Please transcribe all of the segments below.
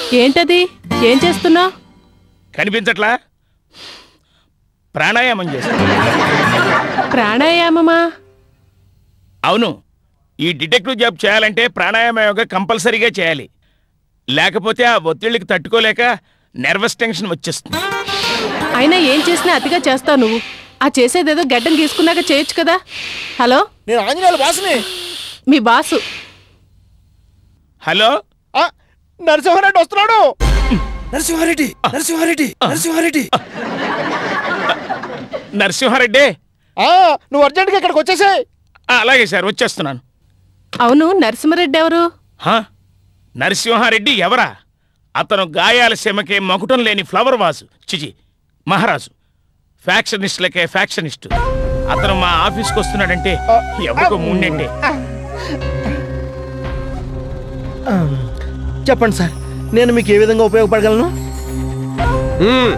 ఏంటది ఏం చేస్తున్నావు కనిపించట్లా ప్రాణాయామం చేస్తా ప్రాణాయామమా అవును ఈ డిటెక్టివ్ జాబ్ చేయాలంటే ప్రాణాయామ యోగా కంపల్సరీగా చేయాలి లేకపోతే ఆ ఒత్తిళ్ళకి తట్టుకోలేక నర్వస్ టెన్షన్ వచ్చేస్తుంది అయినా ఏం చేసినా అతిగా చేస్తావు నువ్వు ఆ చేసేదేదో గడ్డం గీసుకున్నాక చేయొచ్చు కదా హలో నేను ఆంజనేయుల బాసుని మీ బాసు హలో ఆ, నరసింహారెడ్డి వస్తున్నాడు నరసింహారెడ్డి నరసింహారెడ్డి నరసింహారెడ్డి నరసింహారెడ్డి ఆ, నువ్వు అర్జెంట్గా ఇక్కడికి వచ్చేసాయి ఆ, అలాగే సార్ వచ్చేస్తున్నాను అవును నరసింహరెడ్డి ఎవరు హా? నరసింహారెడ్డి ఎవరా అతను గాయాల సీమకే మకుటం లేని ఫ్లవర్ వాసు చిచి మహారాజు ఫ్యాక్షనిస్టులకే ఫ్యాక్షనిస్టు అతను మా ఆఫీస్కి వస్తున్నాడంటే ఎవరికో ముండంటే చెప్పండి సార్ నేను మీకు ఏ విధంగా ఉపయోగపడగలను మ్మ్.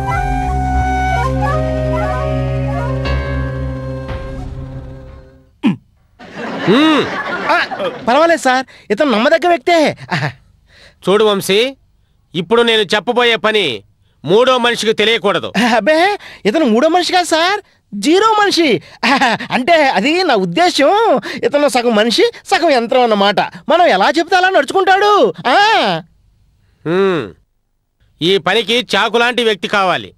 మ్మ్. ఆ, పర్వాలేదు సార్ ఇతను నమ్మదగ్గ వ్యక్తే ఆహా. చూడు వంశీ ఇప్పుడు నేను చెప్పబోయే పని మూడో మనిషికి తెలియకూడదు అబ్బే ఇతను మూడో మనిషి కాదు సార్ జీరో మనిషి ఆహా, అంటే అది నా ఉద్దేశం ఇతను సగం మనిషి సగం యంత్రం అన్నమాట మనం ఎలా చెప్తే అలా నడుచుకుంటాడు ఆ మ్మ్. ఈ పనికి చాకులాంటి వ్యక్తి కావాలి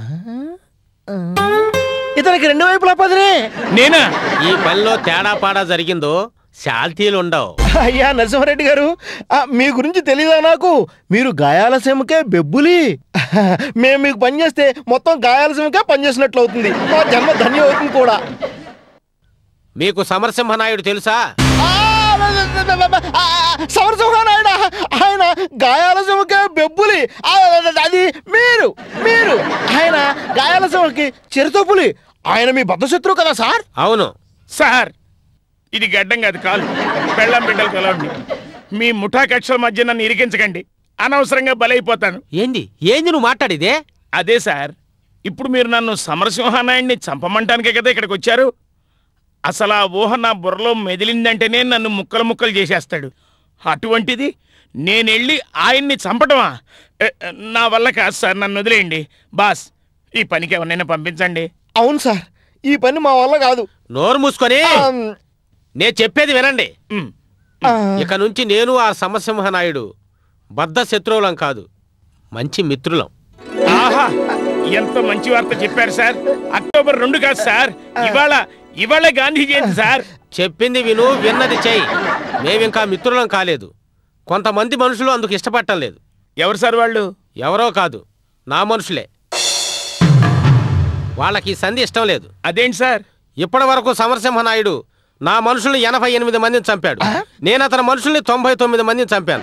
ఇతనికి రెండు వైపులా పదిరే నేనా ఈ పనిలో తేడా పాడా జరిగిందో శాల్తీలు ఉండవు అయ్యా నరసింహారెడ్డి గారు ఆ, మీ గురించి తెలీదా నాకు మీరు గాయాల సీమకే బెబ్బులి మేము మీకు పని చేస్తే మొత్తం గాయాల సీమకే పనిచేసినట్లు అవుతుంది మా జన్మ ధన్యం అవుతుంది కూడా మీకు సమరసింహనాయుడు తెలుసా ఆ, ఆ, సమరసింహారాయణ ఆయన గాయాల సీమకే బెబ్బులి ఆ, అది మీరు మీరు ఆయన గాయాల సీమకి చిరుతపులి ఆయన మీ బద్ధశత్రువు కదా సార్ అవును సార్ ఇది గడ్డం కాదు కాలు పెళ్ళం బిడ్డలు కలవండి మీ ముఠా కక్షల మధ్య నన్ను ఇరికించకండి అనవసరంగా బలైపోతాను ఏంది ఏంది నువ్వు మాట్లాడిదే అదే సార్ ఇప్పుడు మీరు నన్ను సమరసింహానాయుడిని చంపమంటానికే కదా ఇక్కడికి వచ్చారు అసలు ఆ ఊహ నా బుర్రలో మెదిలిందంటేనే నన్ను ముక్కలు ముక్కలు చేసేస్తాడు అటువంటిది నేనెళ్ళి ఆయన్ని చంపటమా ఎ, నా వల్ల కాదు సార్ నన్ను వదిలేయండి బాస్ ఈ పనికి ఎవరినైనా పంపించండి అవును సార్ ఈ పని మా వల్ల కాదు నోరు మూసుకొని ఆ, నేను చెప్పేది వినండి ఉమ్. ఆ, ఇక నుంచి నేను ఆ సమరసింహనాయుడు బద్ధ శత్రువులం కాదు మంచి మిత్రులం ఆహా ఎంత మంచి వార్త చెప్పారు సార్ అక్టోబర్ రెండు కాదు సార్ ఇవాళ ఇవాళ గాంధీ జయంతి సార్ చెప్పింది విను విన్నది చెయ్యి మేమింకా మిత్రులం కాలేదు కొంతమంది మనుషులు అందుకు ఇష్టపడటం లేదు ఎవరు సార్ వాళ్ళు ఎవరో కాదు నా మనుషులే వాళ్ళకి ఈ సంధి ఇష్టం లేదు అదేంటి సార్ ఇప్పటి వరకు సమరసింహనాయుడు నా మనుషుల్ని ఎనభై ఎనిమిది మందిని చంపాడు నేను అతని మనుషుల్ని తొంభై తొమ్మిది మందిని చంపాను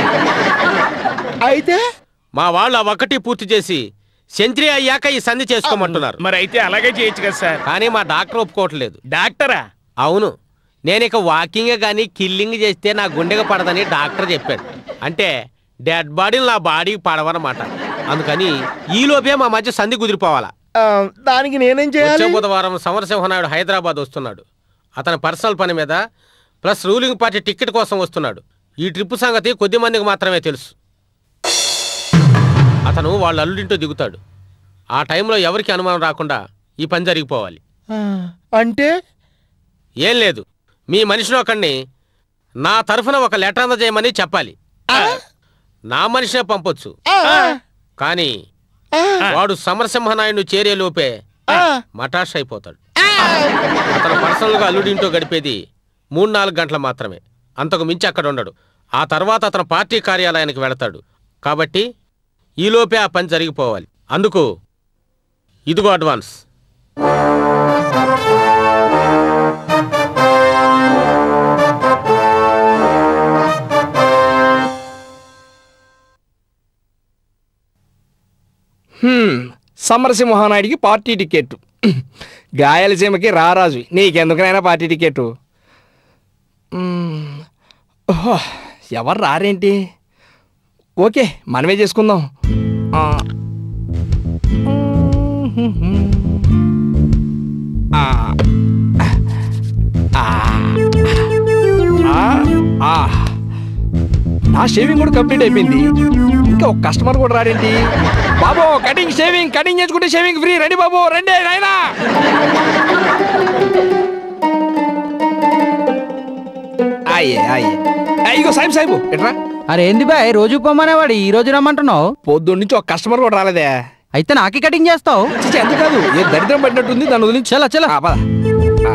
అయితే మా వాళ్ళు ఆ ఒక్కటి పూర్తి చేసి సెంచరీ అయ్యాక ఈ సంధి చేసుకోమంటున్నారు మరి అయితే అలాగే చేయొచ్చు కదా సార్ కానీ మా డాక్టర్ ఒప్పుకోవట్లేదు డాక్టరా అవును నేను ఇక వాకింగ్ కానీ కిల్లింగ్ చేస్తే నా గుండెగా పడదని డాక్టర్ చెప్పాడు అంటే డెడ్ బాడీలు నా బాడీకి పడవన్నమాట అందుకని ఈ లోపే మా మధ్య సంధి కుదిరిపోవాలా ఆ, దానికి నేనేం వచ్చే చేయాలి బుధవారం సమరసింహనాయుడు హైదరాబాద్ వస్తున్నాడు అతని పర్సనల్ పని మీద ప్లస్ రూలింగ్ పార్టీ టికెట్ కోసం వస్తున్నాడు ఈ ట్రిప్ సంగతి కొద్ది మందికి మాత్రమే తెలుసు అతను వాళ్ళ అల్లుడింటో దిగుతాడు ఆ టైంలో ఎవరికి అనుమానం రాకుండా ఈ పని జరిగిపోవాలి ఆ, అంటే ఏం లేదు మీ మనిషిని ఒకడిని నా తరఫున ఒక లెటర్ అందజేయమని చెప్పాలి నా మనిషినే పంపొచ్చు ఆ, కానీ ఆ, వాడు సమరసింహనాయుడు చేరే లోపే ఆ, మటాష్ అయిపోతాడు అతను పర్సనల్గా అల్లుడింటో గడిపేది మూడు నాలుగు గంటలు మాత్రమే అంతకు మించి అక్కడ ఉండడు ఆ తర్వాత అతను పార్టీ కార్యాలయానికి వెళతాడు కాబట్టి ఈలోపే ఆ పని జరిగిపోవాలి అందుకు ఇదిగో అడ్వాన్స్ హ్మ్, సమరసింహానాయుడికి పార్టీ టికెట్ గాయలసీమకి రారాజు నీకెందుకునైనా పార్టీ టికెట్ మ్మ్. ఓహో ఎవరు రారేంటి ఓకే మనమే చేసుకుందాం ఆ. ఆ. ఆ. ఆ. ఆ. నా షేవింగ్ కూడా కంప్లీట్ అయిపోయింది ఇంకా ఒక కస్టమర్ కూడా రాడేంటి బాబు కటింగ్ షేవింగ్ కటింగ్ చేసుకుంటే షేవింగ్ ఫ్రీ రండి బాబు రండి నాయనా అయ్యే అయ్యే ఆ, ఇగో సాయిబు సాయిబు ఎట్రా అరే ఏంది బాయ్ రోజు పొమ్మనేవాడు ఈ రోజు రమ్మంటున్నావు పొద్దున్న నుంచి ఒక కస్టమర్ కూడా రాలేదే అయితే నాకే కటింగ్ చేస్తావు చిచి ఎందుకు కాదు ఏ దరిద్రం పడినట్టుంది దాని వదిలించి చలో చలో ఆ, పద. ఆ.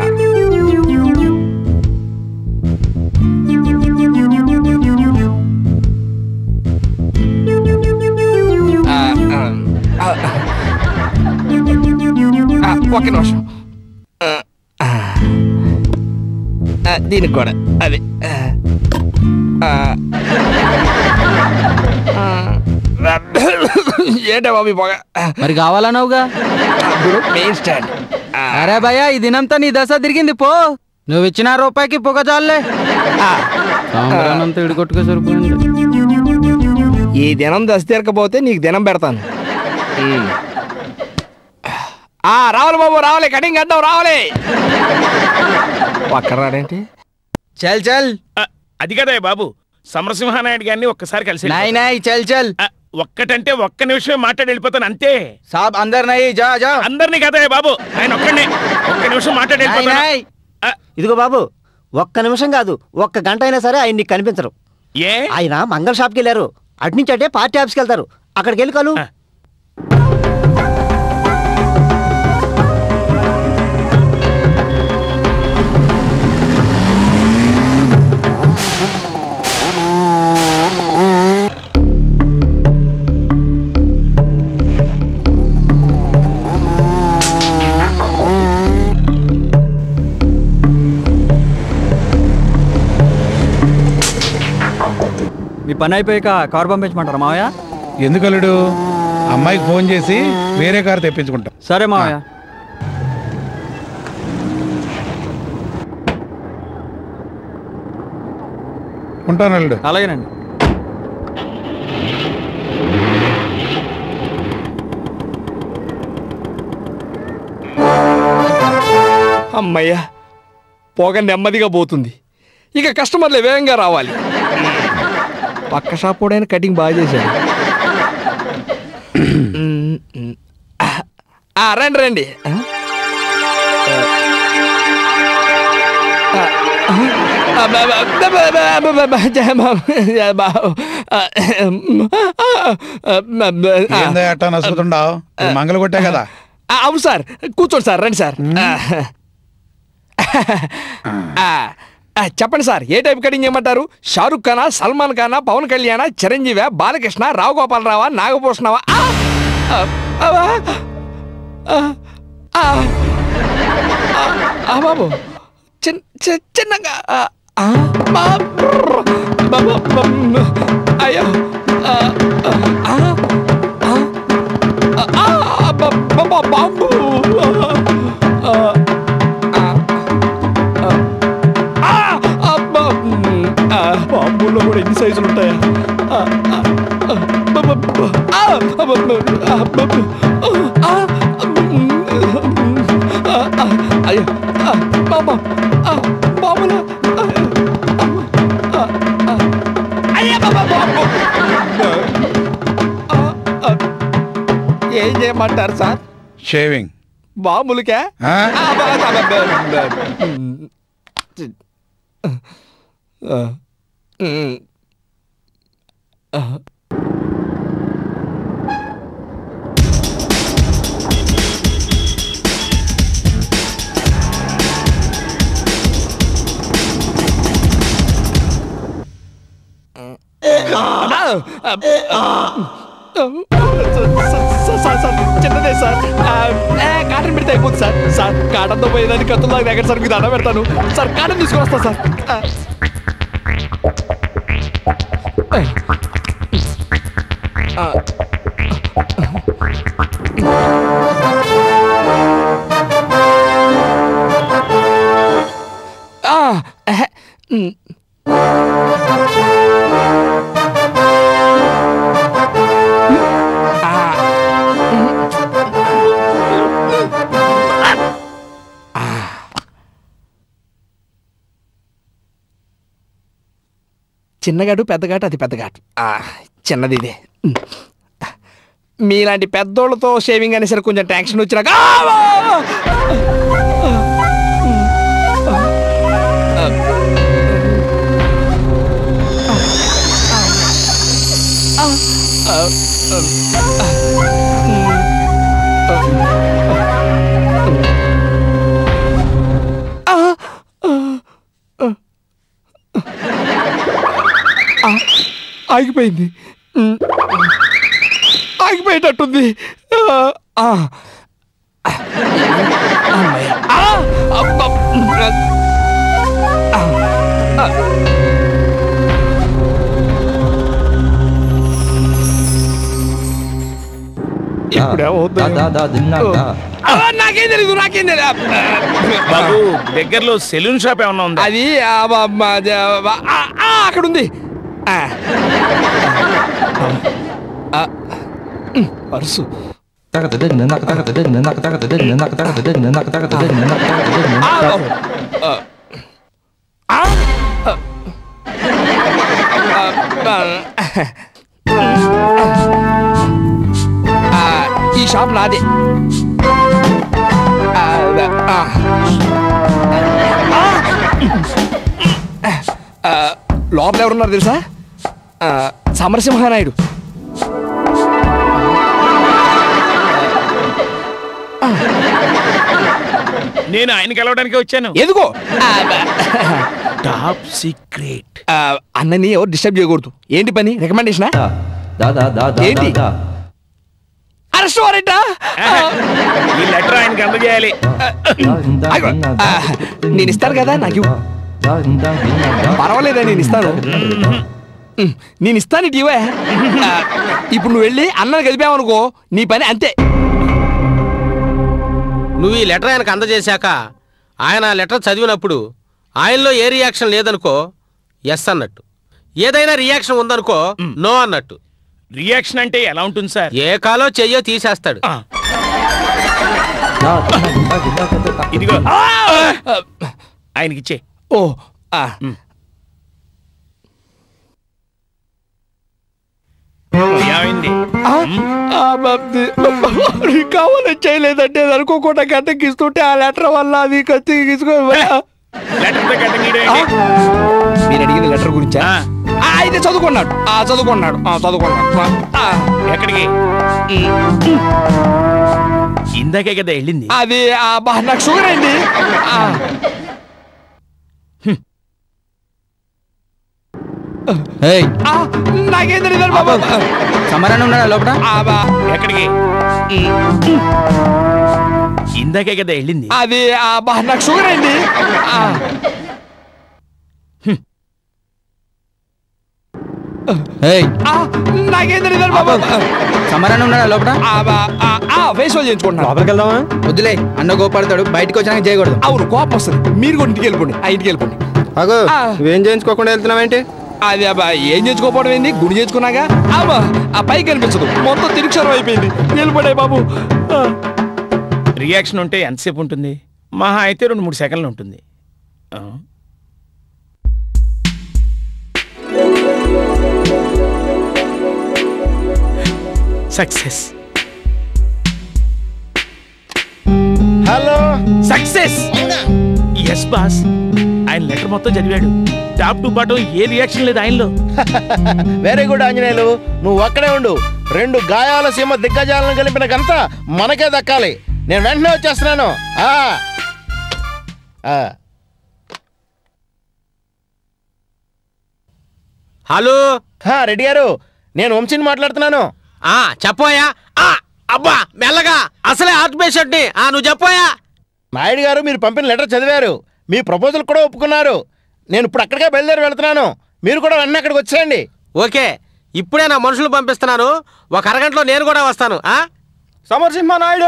ఆ, ఆ, ఆ, ఆ, ఒక్క నిమిషం ఆ, ఆ. ఆ, దీనికి కూడా అది ఆ, ఆ. ఆ. ఏంటా బాబు ఈ పొగ మరి కావాలన్నావుగా మెయిన్ స్టాండ్ ఆ. అరే భయ్యా ఈ దినంతా నీ దశ తిరిగింది పో నువ్వు ఇచ్చిన రూపాయికి పొగ చాలే సాంబ్రానంతా ఇడికొట్టుగా సరిపోయింది ఈ దినం దశ తీరకపోతే నీకు దినం పెడతాను ఉమ్. ఆ రావాలి బాబు రావాలి కటింగ్ అడ్డం రావాలి పక్కన రాడేంటి చల్ చల్ ఆ, అది కదా బాబు సమరసింహానాయుడు గారిని ఒక్కసారి కలిసి నాయ్ నాయ్ చల్ చల్ ఆ, ఒక్కటంటే ఒక్క నిమిషమే మాట్లాడి వెళ్ళిపోతాను అంతే సాబ్ అందరు నాయ్ జా జా అందరినీ కదా బాబు ఆయన ఒక్కడే ఒక్క నిమిషం మాట్లాడి నాయ్ వెళ్ళిపోతాను నాయ్ ఆ, ఇదిగో బాబు ఒక్క నిమిషం కాదు ఒక్క గంట అయినా సరే ఆయన నీకు కనిపించరు ఏ ఆయన మంగళ షాప్కి వెళ్ళారు అటు నుంచి అంటే పార్టీ ఆఫీస్కి వెళ్తారు అక్కడికి వెళ్ళి కలు ఆ. మీ పని అయిపోయాక కార్ పంపించమంటారా మావయ్య ఎందుకు అల్లుడు అమ్మాయికి ఫోన్ చేసి వేరే కారు తెప్పించుకుంటాం సరే మావయ్య ఉంటాను అల్లుడు అలాగేనండి అమ్మయ్యా పొగ నెమ్మదిగా పోతుంది ఇక కస్టమర్లు వేగంగా రావాలి పక్క షాప్ కూడా కటింగ్ బాగా చేశాడు ఆ, రండి రండి ఆ? ఆ, ఆ, బా, బా, బా, బా, బా, బా, బా, బా, జా, బా, జా, బా, ఆ, ఆ, బా, బా, ఆ. ఏందో అట్టా నసుకుతుండావు మంగళ కొట్టే కదా ఆ, అవును సార్ కూర్చోండి సార్ రండి సార్ ఆ. ఆ, ఆ, చెప్పండి సార్ ఏ టైప్ కటింగ్ చేయమంటారు షారుఖ్ ఖానా సల్మాన్ ఖానా పవన్ కళ్యాణ్ చిరంజీవి బాలకృష్ణ రావు గోపాలరావా నాగభూషణవా ఆ! ఆ, అవా! ఆ, ఆ, ఆ, ఆ, బాబు చిన్న చి- చిన్నగా ఆ, ఆ, బా, బ్రర్, బా, బా, బా, అయ్యో ఆ, ఆ, ఆ, ఆ. ఆ, బ- బ- బ- బాంబు ఆ, ఆ, ఆ, ఆ, ఆ, బ- ఆ, బాంబుల్లో కూడా ఎన్ని సైజులు ఉంటాయా ఆ, ఆ, ఆ, బ- బ- బ- ఆ, బ- బ- ఆ, బ- బ- ఆ, ఆ, ఆ, అయ్యో ఆ, బా- బా- ఆ, బాంబులు ఆ, ఆ, ఆ, అయ్యో బా- బా- బాంబు ఆ, ఆ, ఏం చేయమంటారు సార్ షేవింగ్ బాంబులకే ఆ? ఆ, బా- బా- బా- బా- బా- ఆ, ఉమ్. ఆ. సార్, సార్, సార్, చిన్నదే సార్ ఆ, ఏ, కాటన్ పెడితే అయిపోతుంది సార్ సార్ కాటన్తో పోయేదాన్ని కత్తులు దాకా దగ్గర సార్ మీకు దండ పెడతాను సార్ కాటన్ తీసుకొని వస్తా సార్ ఆ. ఆ. ఆ, ఎహె, ఉమ్. చిన్నగాటు పెద్దగాటు అది పెద్దగాటు ఆ, చిన్నది ఇదే ఉమ్. మీలాంటి పెద్దోళ్ళతో షేవింగ్ అనేసరికి కొంచెం టెన్షన్ వచ్చినాక ఆ! ఆగిపోయింది ఉమ్. ఆగిపోయేటట్టుంది ఆ, ఆ. అమ్మయ్య. ఆ! అబ్బ. ఆ. ఆ. ఇప్పుడేమవుతుందో? ఆ, నాకేం తెలీదు నాకేం తెలీదు బాబు దగ్గరలో సెలూన్ షాప్ ఏమన్నా ఉందా అది ఆ, బ- బ- ద- బ- ఆ, ఆ, అక్కడ ఉంది ఆ. ఆ. ఉమ్, పర్సు ఆ, ఆ. ఆ. ఆ. ఆ, ఆ, ఈ షాప్ నాదే ఆ, ఆ. ఆ, లోపల ఎవరున్నారు తెలుసా ఆ, సమరసింహానాయుడు నేను ఆయన కలవడానికి వచ్చాను ఎదుగో టాప్ సీక్రెట్ ఆ, అన్నని ఎవరు డిస్టర్బ్ చేయకూడదు ఏంటి పని రికమెండేషనా ఏంటి అరెస్ట్ వారెంటా ఈ లెటర్ ఆయనకి అందజేయాలి ఆగు. ఆ, నేను ఇస్తాను కదా నాకు ఇవ్వు. పర్వాలేదా నేను ఇస్తాను ఉమ్, నేను ఇస్తాను ఇటు ఇవ్వే ఆ, ఇప్పుడు నువ్వు వెళ్ళి అన్నని కలిపావనుకో నీ పని అంతే నువ్వు ఈ లెటర్ ఆయనకు అందజేశాక ఆయన ఆ లెటర్ చదివినప్పుడు ఆయనలో ఏ రియాక్షన్ లేదనుకో ఎస్ అన్నట్టు ఏదైనా రియాక్షన్ ఉందనుకో నో అన్నట్టు రియాక్షన్ అంటే ఎలా ఉంటుంది సార్ ఏ కాలో చెయ్యో తీసేస్తాడు ఆ. ఇదిగో ఆయనకి ఇచ్చే ఓ ఆ, ఏమైంది ఆ, ఆ, బాబ్ది. నీకు కావాలని చేయలేదంటే అది అనుకోకుండా గంటకి ఇస్తుంటే ఆ లెటర్ వల్ల అది కత్తి తీసుకో లెటర్ తో గడ్డ గీయడం ఏంటి? మీరు అడిగిన లెటర్ గురించా ఆ. ఆ, అయితే చదువుకున్నాడు ఆ చదువుకున్నాడు ఆ చదువుకున్నాడు ఆ, ఎక్కడికి ఇందాకే కదా వెళ్ళింది అది ఆ, బా, నాకు షుగర్ అయింది ఆ. ఏయ్ ఆ, నాకేం తెలియదు బాబా సమరాన్ని ఉన్నాడా లోపల ఆ, బా, ఎక్కడికి ఇందాకే కదా వెళ్ళింది అది ఆ, బా, నాకు షుగర్ అయింది ఆ. ఏయ్ ఆ, నాకేం తెలియదు బాబా సమరాన్ని ఉన్నాడా లోపల ఆ, బా, ఆ, ఆ, ఫేస్ వాష్ చేయించుకుంటున్నాను లోపలికి వెళ్దామా వద్దులే అన్న గోపడతాడు బయటకు వచ్చినాక చేయకూడదు అవును కోపం వస్తుంది మీరు కూడా ఇంటికి వెళ్ళిపోండి ఆ ఇంటికి వెళ్ళిపోండి అగో ఆ. నువ్వేం చేయించుకోకుండా వెళ్తున్నావేంటి అది అబ్బా ఏం చేసుకోపోవడం ఏంది గుడి చేసుకున్నాగా అబ్బా ఆ పైకి కనిపించదు మొత్తం తిరుక్షరం అయిపోయింది నిలబడే బాబు ఆ. రియాక్షన్ ఉంటే ఎంతసేపు ఉంటుంది మహా అయితే రెండు మూడు సెకండ్లు ఉంటుంది ఆ. Success hello success yes boss ఆయన లెటర్ మొత్తం చదివాడు టాప్ టు బాటం ఏ రియాక్షన్ లేదు ఆయనలో వెరీ గుడ్ ఆంజనేయులు నువ్వు అక్కడే ఉండు రెండు గాయాల సీమ దిగ్గజాలను కలిపిన గంత మనకే దక్కాలి నేను వెంటనే వచ్చేస్తున్నాను ఆ. ఆ. హలో హా, రెడ్డి గారు నేను వంశీని మాట్లాడుతున్నాను ఆ చెప్పోయా ఆ అబ్బా మెల్లగా అసలే హార్ట్ పేషెంట్ని ఆ నువ్వు చెప్పోయా నాయుడు గారు మీరు పంపిన లెటర్ చదివారు మీ ప్రపోజల్ కూడా ఒప్పుకున్నారు నేను ఇప్పుడు అక్కడికే బయలుదేరి వెళ్తున్నాను మీరు కూడా వెంటనే అక్కడికి వచ్చేయండి ఓకే ఇప్పుడే నా మనుషులు పంపిస్తున్నాను ఒక అరగంటలో నేను కూడా వస్తాను ఆ సమరసింహ నాయుడు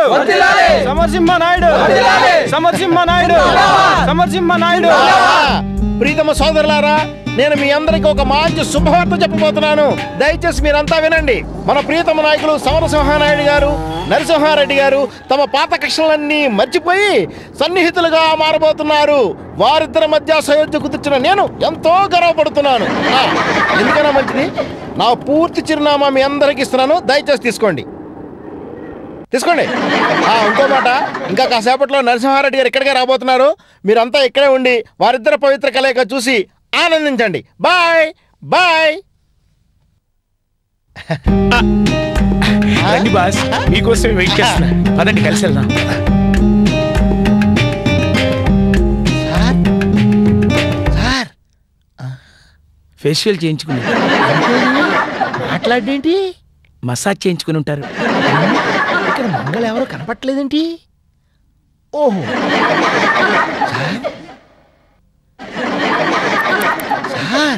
సమరసింహ నాయుడు సమరసింహ నాయుడు సమరసింహ నాయుడు ప్రీతమ ప్రియతమ సోదరులారా నేను మీ అందరికీ ఒక మంచి శుభవార్త చెప్పబోతున్నాను దయచేసి మీరంతా వినండి మన ప్రియతమ నాయకులు సమరసింహానాయుడు గారు నరసింహారెడ్డి గారు తమ పాత కక్షలన్నీ మర్చిపోయి సన్నిహితులుగా మారబోతున్నారు వారిద్దరి మధ్య సయోధ్య కుదుర్చిన నేను ఎంతో గర్వపడుతున్నాను ఆ, ఎందుకైనా మంచిది నా పూర్తి చిరునామా మీ అందరికి ఇస్తున్నాను దయచేసి తీసుకోండి తీసుకోండి ఆ, ఇంకో మాట ఇంకా కాసేపట్లో నరసింహారెడ్డి గారు ఇక్కడికే రాబోతున్నారు మీరంతా ఇక్కడే ఉండి వారిద్దరి పవిత్ర కలయిక చూసి ఆనందించండి బాయ్ బాయ్ రండి బాస్ మీకోసం వెయిట్ చేస్తున్నా పదండి కలిసి వెళ్దాం సార్ సార్ ఫేషియల్ చేయించుకుని మాట్లాడేంటి మసాజ్ చేయించుకుని ఉంటారు ఇక్కడ మంగళ ఎవరు కనపట్లేదేంటి ఓహో సార్ సార్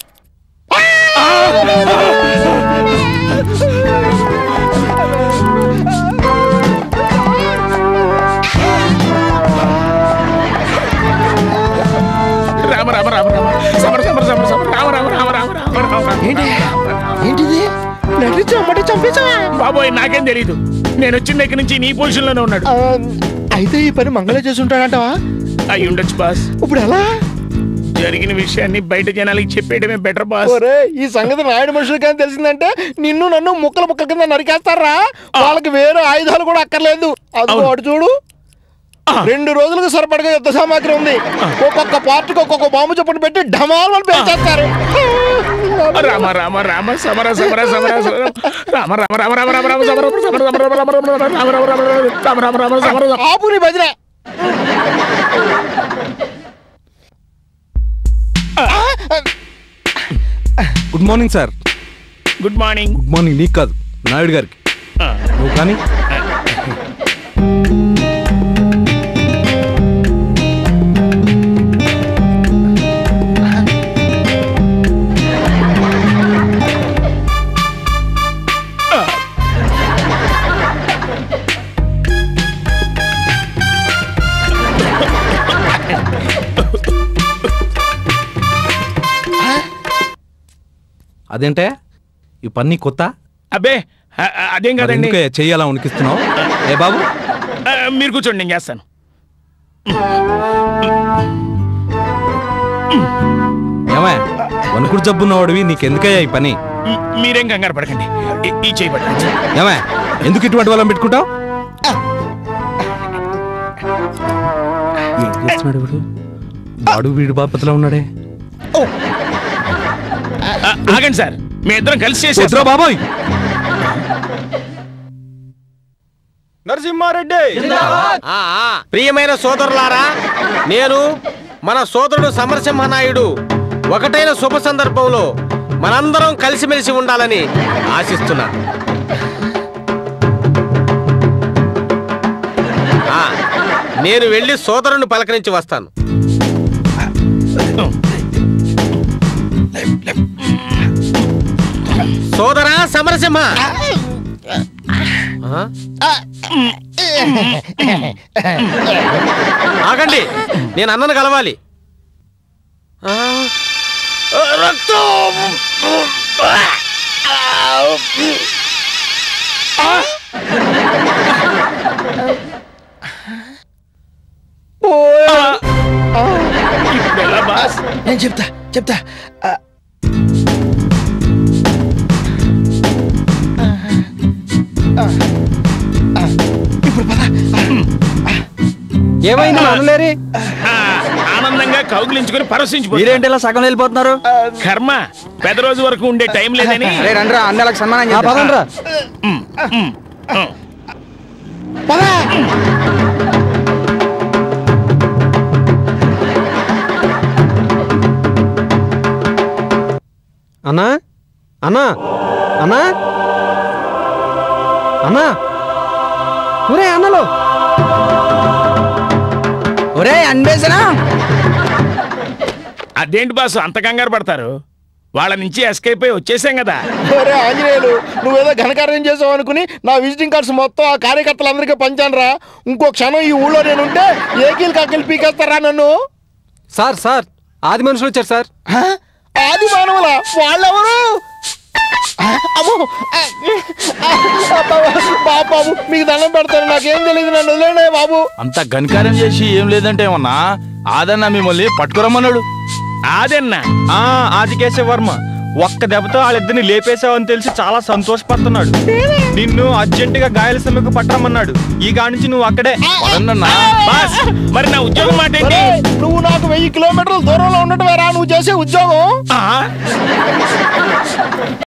రామ రామ రామ రామ సమర సమర సమర సమర రామ రామ రామ రామ రామ రామ రామ ఏంటి ఏంటిది నటించు అమ్మటి చంపించా బాబోయ్ నాకేం తెలీదు నేను వచ్చిన దగ్గర నుంచి నీ పొజిషన్ లోనే ఉన్నాడు అయితే ఈ పని మంగళ చేసి ఉంటాడంటవా అయి ఉండొచ్చు బాస్ ఇప్పుడు ఎలా జరిగిన విషయాన్ని బయట జనాలకి చెప్పేయడమే బెటర్ బాస్ ఒరే ఈ సంగతి నాయుడు మనుషులకి కానీ తెలిసిందంటే నిన్ను నన్ను ముక్కల ముక్కల కింద నరికేస్తారా వాళ్ళకి వేరే ఆయుధాలు కూడా అక్కర్లేదు అదిగో అవును. అటు చూడు రెండు రోజులకు సరిపడగా యుద్ధ సామాగ్రి ఉంది ఒక్కొక్క పార్టీకి ఒక్కొక్క బాంబు చొప్పున పెట్టి ఢమాలను పేల్చేస్తారు రామ రామ రామ సమర సమర సమర సమర. రామ రామ రామ రామ రామ రామ సమర సమర సమర రామ రామ రామ రామ రామ రామ రామ రామ రామ సమర సమర. ఆపు నీ భజన good morning sir good morning good morning నీకు కాదు నాయుడు గారికి ఆ. నువ్వు కానీ అదేంటే ఈ పని నీకు కొత్త అబ్బే ఆ- ఆ- అదేం మరి కాదండి ఎందుకే చెయ్యాలా ఉనికిస్తున్నావు ఏ బాబు ఆ, మీరు కూర్చోండి నేను చేస్తాను ఏమయ్య వణుకుడు జబ్బున్నవాడివి నీకెందుకయ్యా ఈ పని మీ- మీరేం కంగారు పడకండి ఈ- ఈ చేయి పట్టండి ఏమయ్య ఎందుకు ఇటువంటి వాళ్ళని పెట్టుకుంటావు ఏం చేస్తున్నాడు వీడు వాడు వీడు బాపతిలో ఉన్నాడే ఆ, ఆగండి సార్ మీ ఇద్దరం కలిసి వద్దురా చేసేస్తాం బాబాయ్ నరసింహారెడ్డి ఆ, ఆ, ప్రియమైన సోదరులారా నేను మన సోదరుడు సమరసింహనాయుడు ఒకటైన శుభ సందర్భంలో మనందరం కలిసిమెలిసి ఉండాలని ఆశిస్తున్నా ఆ, నేను వెళ్ళి సోదరుని పలకరించి వస్తాను సోదరా సమరసింహ ఆ? ఆగండి నేను అన్నను కలవాలి ఆ, రక్తం ఇప్పుడు ఎలా బాస్ నేను చెప్తా చెప్తా ఆ, ఆ, ఆ, ఇప్పుడు పద ఏమైంది అనలేరి ఆ, ఆనందంగా కౌగిలించుకుని పరవశించిపోయి మీరేంటి ఇలా సగం వెళ్ళిపోతున్నారు కర్మ పెద్ద రోజు వరకు ఉండే టైం లేదని రే రండ్రా అన్నలకు సన్మానం పదండ్రా ఉమ్, ఉమ్, ఉమ్. పద అన్నా అన్నా అన్నా అన్నా ఒరే అన్నలో ఒరే అన్వేషనా అదేంటి బాసు అంత కంగారు పడతారు వాళ్ళ నుంచి ఎస్కేప్ అయి వచ్చేసాం కదా ఒరే ఆంజనేయులు నువ్వేదో ఘనకార్యం చేసావు అనుకుని నా విజిటింగ్ కార్డ్స్ మొత్తం ఆ కార్యకర్తలందరికీ పంచానురా ఇంకో క్షణం ఈ ఊళ్ళో నేను ఉంటే ఏకీలు కాకిలు పీకేస్తారా నన్ను సార్ సార్ ఆది మనుషులు వచ్చారు సార్ హ? ఆది మానవుల వాళ్ళెవరు ఆ, అమ్మో ఆ, ఆ, బాబు బాబు మీకు దండం పెడతాను నాకేం తెలియదు నన్ను వదిలేండి బాబు అంత ఘనకార్యం చేసి ఏం లేదంటే ఏమన్నా ఆదన్న మిమ్మల్ని పట్టుకురమ్మన్నాడు ఆదన్నా ఆ ఆదికేశవ వర్మ ఒక్క దెబ్బతో వాళ్ళిద్దరిని లేపేశావని తెలిసి చాలా సంతోషపడుతున్నాడు నిన్ను అర్జెంటుగా గాయాల సమ్మెకు పట్టరమ్మన్నాడు ఈ గా నుంచి నువ్వు అక్కడే పదండన్నా బాస్ మరి నా ఉద్యోగం మాట ఏంటి ఒరేయ్, నువ్వు నాకు వెయ్యి కిలోమీటర్ల దూరంలో ఉండటం నువ్వు చేసే ఉద్యోగం ఆ?